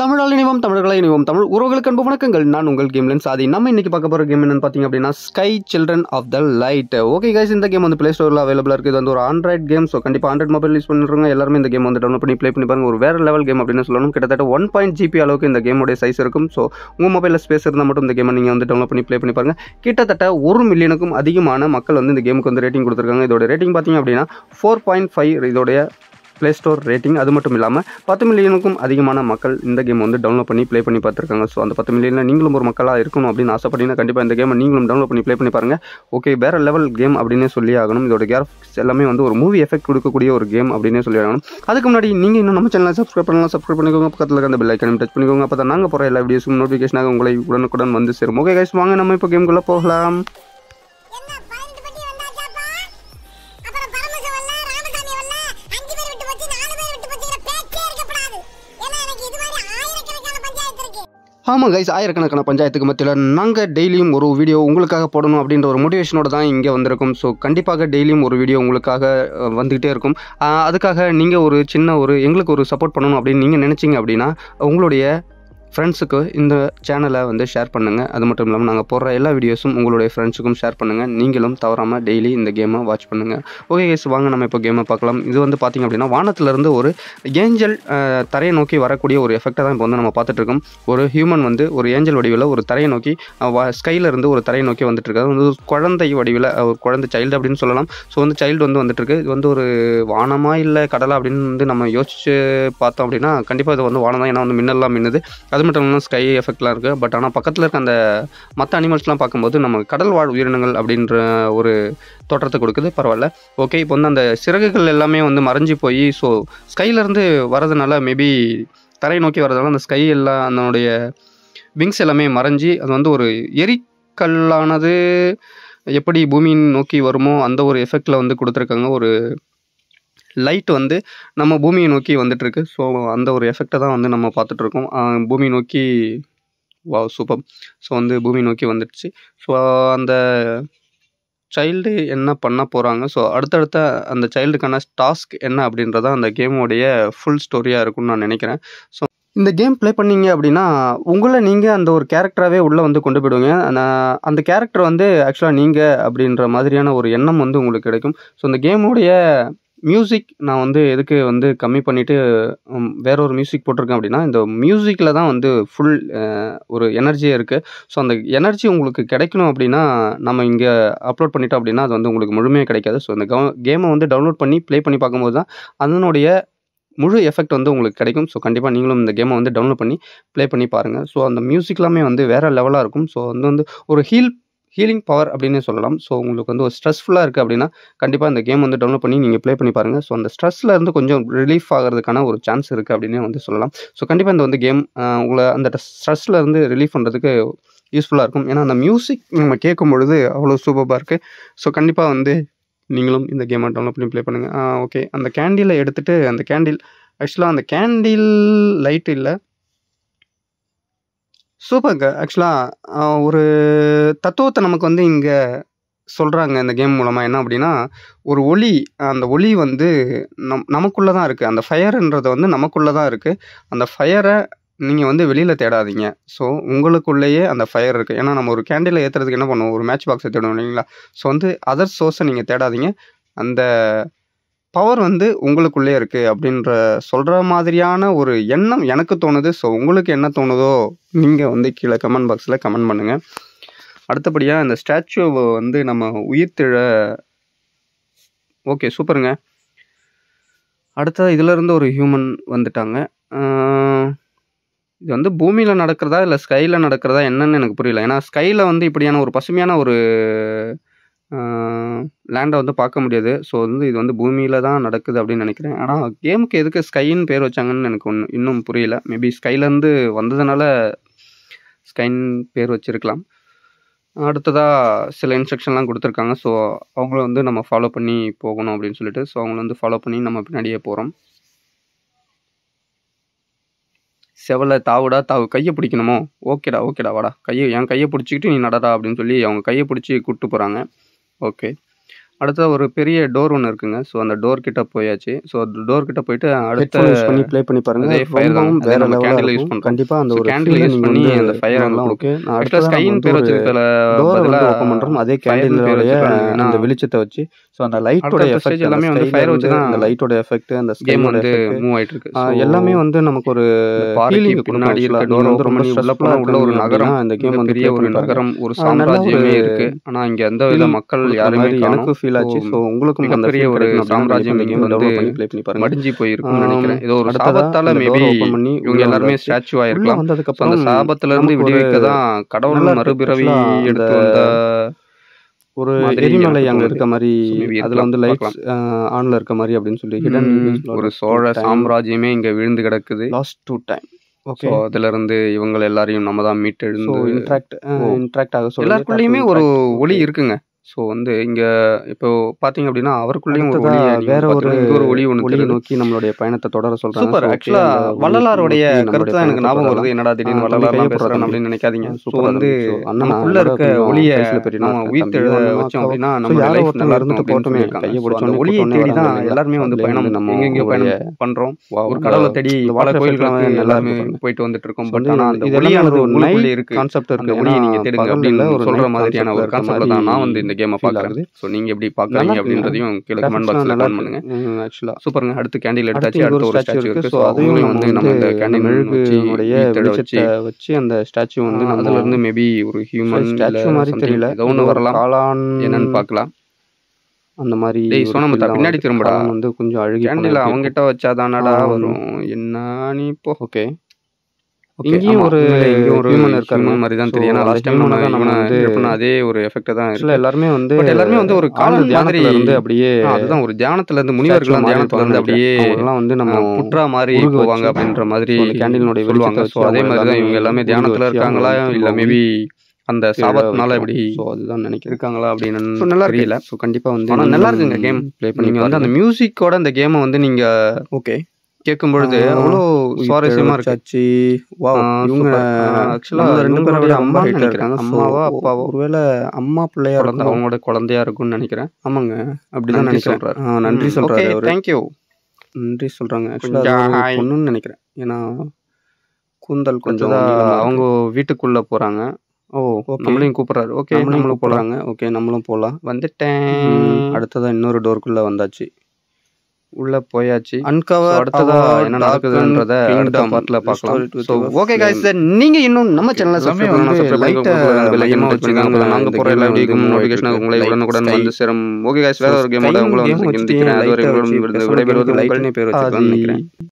தமிழால் இணைவோம் தமிழர்களை இணைவோம் தமிழ் உறவுகளுக்கு அன்பு வணக்கங்கள் நான் உங்கள் கேம்லன் சாதி நம்ம இன்னைக்கு பார்க்க போகிற கேம் என்னன்னு பார்த்தீங்க அப்படின்னா sky children of the light okay guys இந்த கேம் வந்து ப்ளே ஸ்டோரில் அவைலபிளாக இருக்குது இது வந்து ஒரு ஆண்ட்ராய்ட் கேம் ஸோ கண்டிப்பாக ஆண்ட்ராய்ட் மொபைல் யூஸ் பண்ணுறவங்க எல்லாருமே இந்த கேம் வந்து டவுன்லோட் பண்ணி ப்ளே பண்ணி பாருங்க ஒரு வேறு லெவல் கேம் அப்படின்னு சொல்லணும் கிட்டத்தட்ட ஒன் பாயிண்ட் ஜிபி அளவுக்கு இந்த கேமோடைய சைஸ் இருக்கும் ஸோ உங்கள் மொபைலில் ஸ்பேஸ் இருந்தால் மட்டும் இந்த கேமை நீங்கள் வந்து டவுன்லோட் பண்ணி ப்ளே பண்ணி பாருங்க கிட்டத்தட்ட ஒரு மில்லியனுக்கும் அதிகமான மக்கள் வந்து இந்த கேமுக்கு வந்து ரேட்டிங் கொடுத்துருக்காங்க இதோட ரேட்டிங் பார்த்தீங்க அப்படின்னா ஃபோர் பாயிண்ட் ஃபைவ் இதோடைய ப்ளே ஸ்டோர் ரேட்டிங் அது மட்டும் இல்லாமல் பத்து மில்லியனுக்கும் அதிகமான மக்கள் இந்த கேம் வந்து டவுன்லோட் பண்ணி ப்ளே பண்ணி பார்த்துருக்காங்க ஸோ அந்த பத்து மில்லியனில் நீங்களும் ஒரு மக்களாக இருக்கணும் அப்படின்னு ஆசைப்பட்டீங்கன்னா கண்டிப்பாக இந்த கேமை நீங்களும் டவுன்லோட் பண்ணி ப்ளே பண்ணி பாருங்கள் ஓகே வேறு லெவல் கேம் அப்படின்னே சொல்லி ஆகணும் இதோட கிராஃபிக்ஸ் எல்லாமே வந்து ஒரு மூவி எஃபெக்ட் கொடுக்கக்கூடிய ஒரு கேம் அப்படின்னே சொல்லி ஆகணும் அதுக்கு முன்னாடி நீங்கள் இன்னும் நம்ம சேனலை சப்ஸ்கிரைப் பண்ணலாம் சப்ஸ்கிரைப் பண்ணிக்கோங்க பக்கத்தில் இருக்க அந்த பெல் ஐக்கனையும் டச் பண்ணிக்கோங்க அப்போ தான் நாங்கள் போகிற எல்லா வீடியோஸும் நோட்டிஃபிகேஷனாக உங்களை உடனுக்குடன் வந்து சேரும் ஓகே கைஸ் வாங்க நம்ம இப்போ கேம்குள்ளே போகலாம் என்ன பதினெட்டு பட்டி வந்தாச்சாப்பா அப்புறம் பரமசம் வரல ராமசாமி வரல அஞ்சு பேர் விட்டு போச்சு நாலு பேர் விட்டு போச்சுங்கிற பேச்சே இருக்கப்படாது ஏன்னா எனக்கு இது மாதிரி ஆயிரக்கணக்கான பஞ்சாயத்து இருக்கு ஆமாம் கைஸ் ஆயிரக்கணக்கான பஞ்சாயத்துக்கு மத்தியில் நாங்கள் டெய்லியும் ஒரு வீடியோ உங்களுக்காக போடணும் அப்படின்ற ஒரு மோட்டிவேஷனோட தான் இங்கே வந்திருக்கும் ஸோ கண்டிப்பாக டெய்லியும் ஒரு வீடியோ உங்களுக்காக அஹ், வந்துக்கிட்டே இருக்கும் அஹ், அதுக்காக நீங்கள் ஒரு சின்ன ஒரு எங்களுக்கு ஒரு சப்போர்ட் பண்ணணும் அப்படின்னு நீங்கள் நினச்சிங்க அப்படின்னா உங்களுடைய ஃப்ரெண்ட்ஸுக்கு இந்த சேனலை வந்து ஷேர் பண்ணுங்கள் அது மட்டும் இல்லாமல் நாங்கள் போடுற எல்லா வீடியோஸும் உங்களுடைய ஃப்ரெண்ட்ஸுக்கும் ஷேர் பண்ணுங்கள் நீங்களும் தவறாமல் டெய்லி இந்த கேமை வாட்ச் பண்ணுங்கள் ஓகே கைஸ் வாங்க நம்ம இப்போ கேமை பார்க்கலாம் இது வந்து பார்த்திங்க அப்படின்னா வானத்திலிருந்து ஒரு ஏஞ்சல் அஹ், தரையை நோக்கி வரக்கூடிய ஒரு எஃபெக்டை தான் இப்போ வந்து நம்ம பார்த்துட்டு இருக்கோம் ஒரு ஹியூமன் வந்து ஒரு ஏஞ்சல் வடிவில் ஒரு தரையை நோக்கி ஸ்கைல இருந்து ஒரு தரையை நோக்கி வந்துட்டு இருக்காரு வந்து ஒரு குழந்தை வடிவில் அஹ், ஒரு குழந்தை சைல்டு அப்படின்னு சொல்லலாம் ஸோ வந்து சைல்டு வந்து வந்துட்டு இருக்கு இது வந்து ஒரு வானமா இல்லை கடலா அப்படின்னு வந்து நம்ம யோசிச்சு பார்த்தோம் அப்படின்னா கண்டிப்பாக இது வந்து வானம் தான் ஏன்னா வந்து மின்னல்லாம் மின்னுது அது மட்டும் இல்லாமல் ஸ்கை எஃபெக்ட்லாம் இருக்குது பட் ஆனால் பக்கத்தில் இருக்க அந்த மற்ற அனிமல்ஸ்லாம் பார்க்கும்போது நம்ம கடல் வாழ் உயிரினங்கள் அப்படின்ற ஒரு தோற்றத்தை கொடுக்குது பரவாயில்ல ஓகே இப்போ வந்து அந்த சிறகுகள் எல்லாமே வந்து மறைஞ்சு போய் ஸோ ஸ்கைலேருந்து வரதுனால மேபி தரை நோக்கி வரதுனால அந்த ஸ்கை எல்லாம் அதனுடைய விங்ஸ் எல்லாமே மறைஞ்சி அது வந்து ஒரு எரிக்கல்லானது எப்படி பூமியின் நோக்கி வருமோ அந்த ஒரு எஃபெக்டில் வந்து கொடுத்துருக்காங்க ஒரு லைட் வந்து நம்ம பூமியை நோக்கி வந்துட்டு இருக்கு ஸோ அந்த ஒரு எஃபெக்டை தான் வந்து நம்ம பார்த்துட்டு இருக்கோம் ஆஹ் பூமி நோக்கி வா சூப்பர் ஸோ வந்து பூமி நோக்கி வந்துடுச்சு ஸோ அந்த சைல்டு என்ன பண்ண போகிறாங்க ஸோ அடுத்தடுத்த அந்த சைல்டுக்கான டாஸ்க் என்ன அப்படின்றத அந்த கேமோடைய ஃபுல் ஸ்டோரியாக இருக்கும்னு நான் நினைக்கிறேன் ஸோ இந்த கேம் ப்ளே பண்ணீங்க அப்படின்னா உங்களை நீங்கள் அந்த ஒரு கேரக்டராகவே உள்ளே வந்து கொண்டு போயிடுவீங்க அந்த- அந்த கேரக்டர் வந்து ஆக்சுவலாக நீங்கள் அப்படின்ற மாதிரியான ஒரு எண்ணம் வந்து உங்களுக்கு கிடைக்கும் ஸோ இந்த கேமுடைய மியூசிக் நான் வந்து எதுக்கு வந்து கம்மி பண்ணிவிட்டு வேற ஒரு மியூசிக் போட்டிருக்கேன் அப்படின்னா இந்த மியூசிக்கில் தான் வந்து ஃபுல் ஒரு எனர்ஜியே இருக்குது ஸோ அந்த எனர்ஜி உங்களுக்கு கிடைக்கணும் அப்படின்னா நம்ம இங்கே அப்லோட் பண்ணிட்டோம் அப்படின்னா அது வந்து உங்களுக்கு முழுமையாக கிடைக்காது ஸோ இந்த கேமை வந்து டவுன்லோட் பண்ணி ப்ளே பண்ணி பார்க்கும்போது தான் அதனுடைய முழு எஃபெக்ட் வந்து உங்களுக்கு கிடைக்கும் ஸோ கண்டிப்பாக நீங்களும் இந்த கேமை வந்து டவுன்லோட் பண்ணி ப்ளே பண்ணி பாருங்கள் ஸோ அந்த மியூசிக்லாமே வந்து வேறு லெவலாக இருக்கும் ஸோ வந்து வந்து ஒரு ஹீல் ஹீலிங் பவர் அப்படின்னு சொல்லலாம் ஸோ உங்களுக்கு வந்து ஒரு ஸ்ட்ரெஸ்ஃபுல்லாக இருக்குது அப்படின்னா கண்டிப்பாக இந்த கேம் வந்து டவுன்லோட் பண்ணி நீங்கள் ப்ளே பண்ணி பாருங்கள் ஸோ அந்த ஸ்ட்ரெஸ்ல இருந்து கொஞ்சம் ரிலீஃப் ஆகிறதுக்கான ஒரு சான்ஸ் இருக்குது அப்படின்னு வந்து சொல்லலாம் ஸோ கண்டிப்பாக இந்த வந்து கேம் உங்களை அந்த ஸ்ட்ரெஸ்ல இருந்து ரிலீஃப் பண்ணுறதுக்கு யூஸ்ஃபுல்லாக இருக்கும் ஏன்னா அந்த மியூசிக் நம்ம கேட்கும் பொழுது அவ்வளோ சூப்பராக இருக்குது ஸோ கண்டிப்பாக வந்து நீங்களும் இந்த கேமை டவுன்லோட் பண்ணி ப்ளே பண்ணுங்கள் ஓகே அந்த கேண்டிலை எடுத்துகிட்டு அந்த கேண்டில் ஆக்சுவலாக அந்த கேண்டில் லைட் இல்லை சூப்பர்ங்க ஆக்சுவலாக ஒரு தத்துவத்தை நமக்கு வந்து இங்கே சொல்கிறாங்க இந்த கேம் மூலமாக என்ன அப்படின்னா ஒரு ஒளி அந்த ஒளி வந்து நம் நமக்குள்ளே தான் இருக்குது அந்த ஃபயருன்றது வந்து நமக்குள்ளே தான் இருக்குது அந்த ஃபயரை நீங்கள் வந்து வெளியில் தேடாதீங்க ஸோ உங்களுக்குள்ளேயே அந்த ஃபயர் இருக்குது ஏன்னா நம்ம ஒரு கேண்டிலை ஏற்றுறதுக்கு என்ன பண்ணுவோம் ஒரு மேட்ச் பாக்ஸை தேடுவோம் இல்லைங்களா ஸோ வந்து அதர் சோர்ஸை நீங்கள் தேடாதீங்க அந்த பவர் வந்து உங்களுக்குள்ளே இருக்குது அப்படின்ற சொல்கிற மாதிரியான ஒரு எண்ணம் எனக்கு தோணுது ஸோ உங்களுக்கு என்ன தோணுதோ நீங்கள் வந்து கீழே கமெண்ட் பாக்ஸில் கமெண்ட் பண்ணுங்கள் அடுத்தபடியாக இந்த ஸ்டாச்சுவை வந்து நம்ம உயிர்த்திழ ஓகே சூப்பருங்க அடுத்த இதிலிருந்து ஒரு ஹியூமன் வந்துட்டாங்க ஆஹ் இது வந்து பூமியில் நடக்கிறதா இல்லை ஸ்கையில் நடக்கிறதா என்னன்னு எனக்கு புரியல ஏன்னா ஸ்கையில் வந்து இப்படியான ஒரு பசுமையான ஒரு லேண்டை வந்து பார்க்க முடியாது ஸோ வந்து இது வந்து பூமியில் தான் நடக்குது அப்படின்னு நினைக்கிறேன் ஆனால் கேமுக்கு எதுக்கு ஸ்கைன்னு பேர் வச்சாங்கன்னு எனக்கு ஒன்று இன்னும் புரியல மேபி ஸ்கைலேருந்து வந்ததுனால ஸ்கைன் பேர் வச்சிருக்கலாம் அடுத்ததாக சில இன்ஸ்ட்ரக்ஷன்லாம் கொடுத்துருக்காங்க ஸோ அவங்கள வந்து நம்ம ஃபாலோ பண்ணி போகணும் அப்படின்னு சொல்லிட்டு ஸோ அவங்கள வந்து ஃபாலோ பண்ணி நம்ம பின்னாடியே போகிறோம் செவலை தாவுடா தாவு கையை பிடிக்கணுமோ ஓகேடா ஓகேடா வாடா கையை என் கையை பிடிச்சிக்கிட்டு நீ நடடா அப்படின்னு சொல்லி அவங்க கையை பிடிச்சி கூப்பிட்டு போகிறாங்க ஓகே அடுத்த ஒரு பெரிய டோர் ஒன்று இருக்குங்க ஸோ அந்த டோர் கிட்ட போயாச்சு ஸோ டோர் கிட்ட போயிட்டு அடுத்த ஹெட்ஃபோன் யூஸ் பண்ணி ப்ளே பண்ணி பாருங்க அதே fire தான். ரொம்பவும் அதே வேற நம்ம லெவலா candle use இருக்கும் பண்றோம். கண்டிப்பா அந்த So ஒரு candle feel use நீங்க பண்ணி வந்து அந்த fire அங்க பண்ணலாம். கொடுக்கும். ஓகே நான் ஆக்சுவலாக அடுத்ததா ஸ்கைன் நம்ம பேர் வந்து ஒரு வச்சிருக்கல டோரை வந்து ஓப்பன் பண்றோம் அதே fire ன்னு பேர் கேண்டிலோடைய வச்சிருக்காங்க. அந்த ஏன்னா, வெளிச்சத்தை வச்சு ஸோ அந்த லைட்டோட அடுத்த எஃபெக்ட் stage எல்லாமே வந்து fire வச்சு தான் அந்த லைட்டோட எஃபெக்ட் அந்த கேம் ஸ்கையோட வந்து எஃபெக்ட் மூவ் ஆயிட்டு இருக்கு So, எல்லாமே வந்து நமக்கு ஒரு பார்க்கு feeling பின்னாடி கொடுக்கும் இருக்க actually. டோர் நீங்க ஓப்பன் பண்ணி உள்ள stressful-ஆ போனா உள்ள ஒரு இருக்கீங்க நகரம் அப்படின்னா இந்த கேம் வந்து பெரிய play ஒரு பண்ணி பாருங்க. நகரம் ஒரு ஆ, நல்லா சாம்ராஜ்யமே ஒரு இருக்கு ஆனா இங்க எந்த வித feel மக்கள் கொடுக்குற யாருமே மாதிரி காணோம் எனக்கு ஃபீல் ஆச்சு So, ஸோ உங்களுக்கும் அந்த மிகப்பெரிய feel ஒரு கிடைக்கணும் அப்படின்னா சாம்ராஜ்யம் இந்த இங்க கேம் வந்து டவுன்லோட் பண்ணி ப்ளே பண்ணி பாருங்க மடிஞ்சு போயிருக்கும்னு ஆம், நினைக்கிறேன் ஏதோ ஒரு அடுத்ததா சாபத்தால இந்த மேபி door open பண்ணி இவங்க உள்ள எல்லாருமே வந்தாச்சு. ஸ்டாச்சு உள்ள ஆயிருக்கலாம் வந்ததுக்கு So, அந்த அப்புறம் சாபத்துல இருந்து நமக்கு விடுவிக்க ஒரு தான் கடவுள் நல்லா இருக்கு. மறுபிறவி Actually, அந்த எடுத்து வந்த ஒரு மாதிரி எரிமலை எனக்கு அங்க தோணுது. இருக்க மாதிரி So, maybe அதுல வந்து இருக்கலாம், லைட்ஸ் ஆன்ல இருக்க மாதிரி அப்படின்னு சொல்லி ஹிடன் ஒரு சோழ சாம்ராஜ்யமே இங்க விழுந்து கிடக்குது last two time okay so அதுல இருந்து இவங்க எல்லாரையும் நம்ம தான் ஸோ மீட்டெழுந்து இன்ட்ராக்ட் ஓ. இன்ட்ராக்ட் ஆக சொல்லி எல்லாருக்குள்ளேயுமே ஒரு ஒளி இருக்குங்க ஸோ வந்து இங்க இப்போ பாத்தீங்க அப்படின்னா அவருக்குள்ளேயும் ஒரு அடுத்ததா ஒளி வேற ஒரு இங்க ஒரு ஒளி ஒன்று ஒளியை தெரியுது நோக்கி நம்மளுடைய பயணத்தை தொடர சொல்றாங்க சூப்பர் So, okay, ஆக்சுவலா அந்த ஒளியை வள்ளலாருடைய நோக்கி நம்மளுடைய கருத்து தான் எனக்கு பயணத்தை ஞாபகம் தொடரலாம். வருது என்னடா திடீர்னு ஆ, வள்ளலார் தம்பி பேசுறேன் கையை அப்படின்னு நினைக்காதீங்க ஆ, ஸோ சூப்பரா வந்து தம்பி. So, அண்ணா, நமக்குள்ள நான் இருக்க கொஞ்சம் ஒளியை வயசுல பெரியவனா நம்ம இருக்கேன். உயிர் தம்பி, தெழுத அண்ணா, வச்சோம் அக்கா. அப்படின்னா So, நம்ம யாரோ லைஃப் ஒருத்தங்க நல்லா இருந்துட்டு இருக்கும் அப்படின்னு போட்டுமே, சொல்லியிருக்காங்க கையை So, பிடிச்ச அந்த உடனே ஒளியை கூப்பிட்ட தேடி உடனே தான் வராங்க. எல்லாருமே வந்து அதுல பயணம் இருந்து நம்ம எங்கெங்கயோ உங்களுடைய- பயணம் பண்றோம் Wow, ஒரு இந்த- கடவுளை தேடி இந்த பல water effect கோயில்களுக்கு எல்லாம் நல்லா எல்லாருமே இருக்கு பாருங்க. போயிட்டு வந்துட்டு இருக்கோம் So, பட் வந்து ஆனா அந்த இது எல்லாமே ஒளியானது ஒரு உங்களுக்குள்ளே night இருக்கு concept அந்த இருக்கு. ஒளியை ஏன்னா, நீங்க தேடுங்க பகல்ல அப்படின்னு ஒரு சொல்ற night மாதிரியான concept ஒரு இருக்க கான்செப்ட்ல தான் நான் வந்து இந்த கேமை feel பாக்குறேன் ஆகுது. ஸோ நீங்க எப்படி பாக்குறீங்க நல்லா அப்படின்றதையும் கீழே கமெண்ட் Graphics பாக்ஸ்ல நல்லா கமெண்ட் பண்ணுங்க இருக்கு. ம், actually. சூப்பருங்க அடுத்து கேண்டில் அடுத்து எடுத்தாச்சு இங்க அடுத்த ஒரு ஒரு ஸ்டாச்சு ஸ்டாச்சு இருக்கு இருக்கு ஸோ ஸோ அதையும் அதையும் நம்ம வந்து நம்ம இந்த வந்து கேண்டில் வச்சு மெழுகுடைய ஈத்தட வச்சு வெளிச்சத்தை வச்சு அந்த ஸ்டாச்சு வந்து நம்ம அதுல இருந்து மேபி ஒரு ஹியூமன் ஸ்டாச்சு மாதிரி தெரியல ஏதோ ஒன்று வரலாம் காளான் என்னன்னு பார்க்கலாம் அந்த மாதிரி டேய், ஒரு சோனமுத்தா, feel பின்னாடி ஆகுது. திரும்புடா. காளான் வந்து கொஞ்சம் அழுகி கேண்டில் அவங்ககிட்ட வச்சாதானடா ஆ, வரும் என்ன நீ இப்போ ஓகே Okay, இங்கேயும் ஆமா. ஒரு உண்மையிலே இங்கேயும் ஒரு human human இருக்காங்க. மாதிரி தான் So, தெரியும் அந்த லாஸ்ட் டைம் human நம்ம தான் நம்ம இவனை வந்து இது பண்ண அதே ஒரு எஃபெக்ட் தான் ஆக்சுவலாக இருக்கு எல்லாருமே வந்து But எல்லாருமே வந்து ஒரு காளான் ஆழ்ந்த தியானத்துல மாதிரி- இருந்து அப்படியே ஆ, அதுதான் ஒரு தியானத்துல இருந்து முனிவர்கள் statue தியானத்துல இருந்து அப்படியே அவங்கெல்லாம் வந்து நம்ம ஆ, புற்றா மாதிரி உருக போவாங்க வச்சு, அப்படின்ற மாதிரி so, அந்த கேண்டிலுடைய சொல்லுவாங்க வெளிச்சத்தை ஸோ வச்சு அதே அவங்க மாதிரி தான் இவங்க எல்லாமே எல்லாமே தியானத்துல உருக வச்சு இருக்காங்களா அவங்க இல்ல திரும்ப மேபி அந்த சாபத்தினால இப்படி ஸோ அதுதான் நினைக்கிறேன் இருக்காங்களா அப்படின்னு ஸோ நல்லா தெரியல இருக்கு ஸோ கண்டிப்பாக வந்து ஆனா நல்லா இருக்குங்க கேம் ப்ளே பண்ணி நீங்க வந்து அந்த மியூசிக்கோட அந்த கேமை வந்து நீங்க ஓகே கேட்கும் பொழுது ஆ, அவ்வளோ சுவாரஸ்யமா இருக்கு சாச்சி வாவ் ஆ, இவங்க super. ஆ, actually நம்ம ரெண்டு இவங்களுடைய பேரோட அம்மா அம்மா நினைக்கிறேன். நினைக்கிறேன் அம்மாவா, அம்மாவா அப்பாவா? அப்பாவா ஒருவேளை அம்மா பிள்ளையா குழந்தை இருக்கும் அவங்களோட குழந்தையா இருக்கும்னு நினைக்கிறேன் ஆமாங்க அப்படிதான் நன்றி நினைக்கிறேன் சொல்றாரு. ஆ, நன்றி சொல்றாரு அவரு தேங்க்யூ நன்றி சொல்றாங்க கொஞ்சம் ஆக்சுவலாக hi. பொண்ணுன்னு நினைக்கிறேன் ஏன்னா கூந்தல் கொஞ்சம் கொஞ்சம் நீளமா இருக்கு. அவங்க வீட்டுக்குள்ள போறாங்க ஓ Okay. நம்மளையும் கூப்பிடுறாரு ஓகே நம்மளும் நம்மளும் போலாம் போறாங்க ஓகே நம்மளும் போகலாம் வந்துட்டேன் அடுத்ததா இன்னொரு டோருக்குள்ள வந்தாச்சு உள்ள போயாச்சு So, அன்கவர் அடுத்ததா என்ன நடக்குதுன்றத அடுத்த பார்ட்ல பார்க்கலாம் ஸோ ஓகே guys நீங்க இன்னும் நம்ம சேனலை எல்லாமே சப்ஸ்கிரைப் வந்து பண்ணலாம் light சப்ஸ்கிரைப் ஆ பண்ணி பெல் ஐக்கன் மையமா டச் பண்ணுங்க வச்சுக்கோங்க. நாங்க இந்த போற game எல்லா வந்து வீடியோக்கும் move நோட்டிஃபிகேஷன் ஆயிட்டு உங்களை இருக்கு. உடனுக்குடன் Light வந்து சேரும் ஓகே guys வேற ஒரு So, கேமோட sky உங்களை game வந்து வச்சுட்டு சந்திக்கிறேன் அது light வரை ஆ உங்களிடம் வச்சு விடைபெறுவது பேசுறதுக்கு உங்கள் light பேர் ஆதி. வச்சுக்கலாம் நினைக்கிறேன்